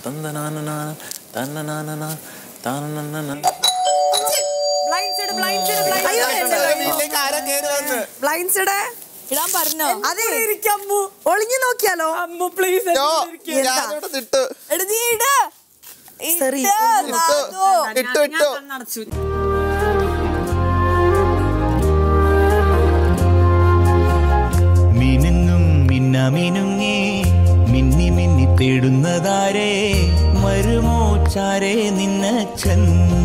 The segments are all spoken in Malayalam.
തന്നനാനന തന്നനാനന താനനനന blind side blind side blind blind side ഇടാൻ പറഞ്ഞോ അതെ ഒളിഞ്ഞു നോക്കിയാലോ അമ്മു പ്ലീസ് ഞാനിവിടെ നിട്ട് എടാ നീ ഇട് Sorry. ഇട്ട്, ഇട്ടു നാദു. ഇട്ടു ഇട്ടു മിനുങ്ങും മിന്നമിനുങ്ങി മിന്നി മിന്നി തേടുന്നതാരേ മരുമോ ചാരേ നിന്നച്ഛൻ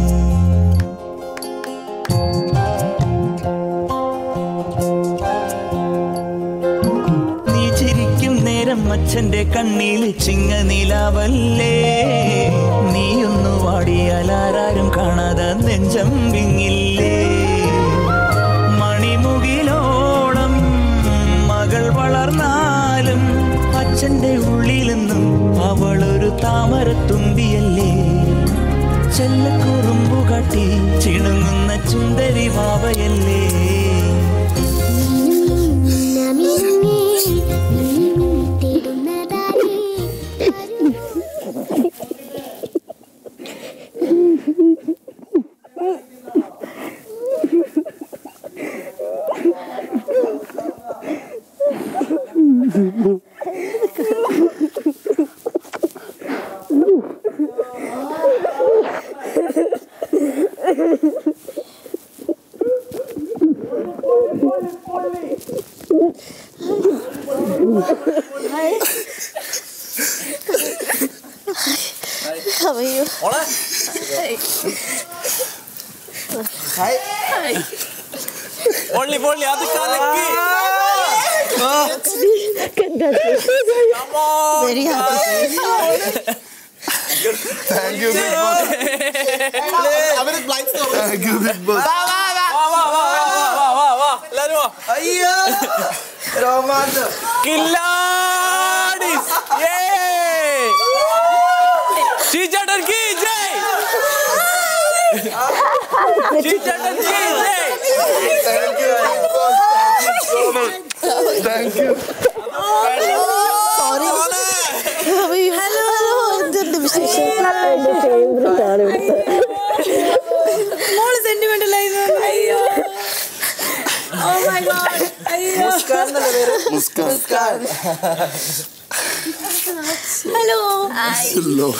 നീ ചിരിക്കും നേരം അച്ഛന്റെ കണ്ണിൽ ചിങ്ങ നിലാവല്ലേ നീയൊന്നു വാടിയാൽ ആരാരും കാണാതെ നെഞ്ചം വിങ്ങില്ലേ മണിമുകിലോളം മകൾ വളർന്നാലും അച്ഛന്റെ ഉള്ളിലെന്നും അവളൊരു താമരത്തുമ്പിയല്ലേ ചെല്ലക്കുറുമ്പു കാട്ടി ചിണുങ്ങുന്ന ചുന്ദരി വാവയല്ലേ അവയോ പൊള്ളി പൊള്ളി അത് കലക്കി very happy thank you Bigg Boss thank you Bigg Boss വാ വാ വാ വാ വാ വാ വാ എല്ലാരും വാ അയ്യോ രോമാഞ്ചം കില്ലാടിസ് യേ ചീച്ചേട്ടൻ കീ ജയ് ചീച്ചേട്ടൻ കീ ജയ് thank you Bigg Boss thank you so much thank you sorry അവയോ ഹലോ എന്തുണ്ട് വിശേഷം എന്റെ ഫേവറേറ്റ് ആണ് ഇവിടുത്തെ മോള് സെന്റിമെന്റൽ അയ്യോ ഓ മൈ ഗോഡ് അയ്യോ Muskan hello hello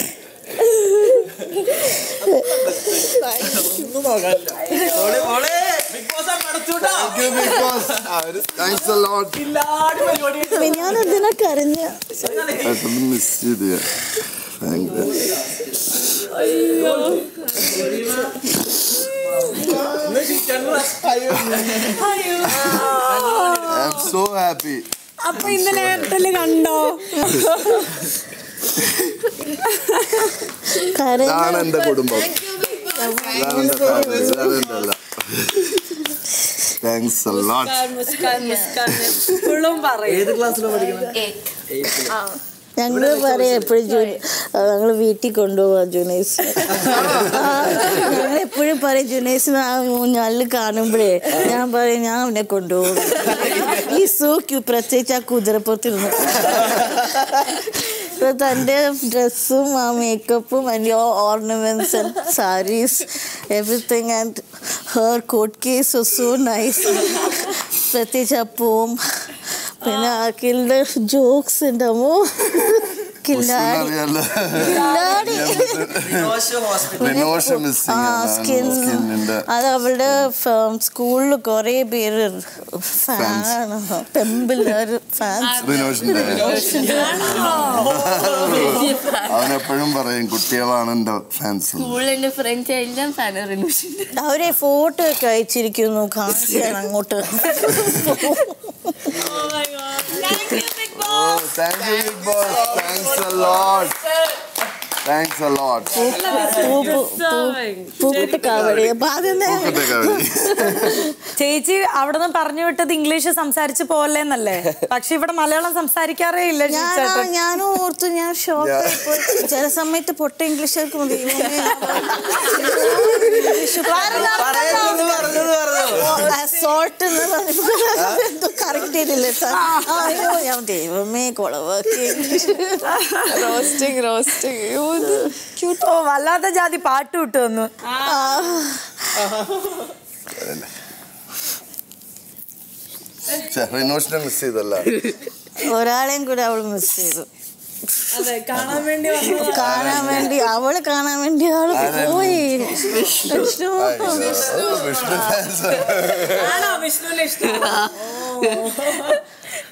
Bigg Boss പടച്ചുട്ടാ thank you Bigg Boss thanks a lot കില്ലാടി പരിപാടി ഞാൻ എന്തിനാ കരഞ്ഞ പെട്ടെന്ന് മിസ് ചെയ്ത് ഞാൻ thank you I am so happy അപ്പൊ ഇന്നലെ എയർടെല് കണ്ടോ കരഞ്ഞ ഇതാണ് എന്റെ കുടുംബം ഇതാണ് എന്റെ ഫാമിലി ഇതാണ് എന്റെ എല്ലാം thanks a lot Muskan Muskan എപ്പോഴും പറയും ഞങ്ങള് പറയാം എപ്പോഴും ജൂനി ഞങ്ങൾ വീട്ടിൽ കൊണ്ടുപോവാ ജുനൈസ് ഞങ്ങൾ എപ്പോഴും പറയും ജുനൈസിന് ആ ഊഞ്ഞാലിൽ കാണുമ്പോഴേ ഞാൻ പറയും ഞാൻ അവനെ കൊണ്ടുപോകും ഈ സൂക്യു പ്രത്യേകിച്ച് ആ കുതിരപ്പുറത്തിരുന്നു ഇപ്പൊ തൻ്റെ ഡ്രസ്സും ആ മേക്കപ്പും and ornaments and saris everything and her coat case so nice പ്രത്യേകിച്ച് ആ പൂവും പിന്നെ അഖിലിന്റെ ജോക്സ് ഉണ്ടാമോ കില്ലാടി അറിയാലോ കില്ലാടി വിനോഷ മിസ്സിംഗ് ആ സ്കിൻ സ്കിന്നിന്റെ അത് അവളുടെ സ്കൂളിൽ കുറെ പേര് ഫാനാണ് പെമ്പിള്ളേർ ഫാൻസ് വിനോഷിന്റെ അവനെപ്പോഴും പറയും കുട്ടികളാണ് എന്റെ ഫാൻസ് സ്കൂളിലെ ഫ്രണ്ട്സ് എല്ലാം ഫാന റിനോഷിന്റെ അവരെ ഫോട്ടോ ഒക്കെ അയച്ചിരിക്കുന്നു കാണിക്കാൻ അങ്ങോട്ട് oh thank you Bigg Boss thanks a lot thanks a lot പൂക്കുട്ടി കാവടി അപ്പൊ അതെന്താ ചേച്ചി അവിടെ നിന്ന് പറഞ്ഞു വിട്ടത് ഇംഗ്ലീഷ് സംസാരിച്ച് പോലെന്നല്ലേ പക്ഷെ ഇവിടെ മലയാളം സംസാരിക്കാറേ ഇല്ല ഞാൻ ചേട്ടൻ ഞാനും ഓർത്തു ഞാൻ ഷോക്കായി പോയി ചില സമയത്ത് പൊട്ട ഇംഗ്ലീഷ് കേൾക്കുമ്പോൾ ദൈവമേ, ഇംഗ്ലീഷ് പറയുന്നത് പറഞ്ഞത് പറഞ്ഞു സോൾട്ട് എന്ന് പറഞ്ഞപ്പോൾ എന്തോ കറക്റ്റ് ചെയ്തില്ല സാർ അയ്യോ ഞാൻ ദൈവമേ കുളവാക്കി ഇംഗ്ലീഷ് റോസ്റ്റിംഗ് റോസ്റ്റിംഗ് ഓ വല്ലാത്ത ജാതി പാട്ട് വിട്ടു വന്നു റിനോഷിനെ മിസ് ചെയ്തല്ല ഒരാളെയും കൂടെ അവൾ മിസ് ചെയ്തു അതെ കാണാൻ വേണ്ടി വന്നതാ. കാണാൻ വേണ്ടി അവള് കാണാൻ വേണ്ടി ആള് പോയി വിഷ്ണു വിഷ്ണു ഫാൻസ് ആണോ വിഷ്ണുവിനെ ഇഷ്ടം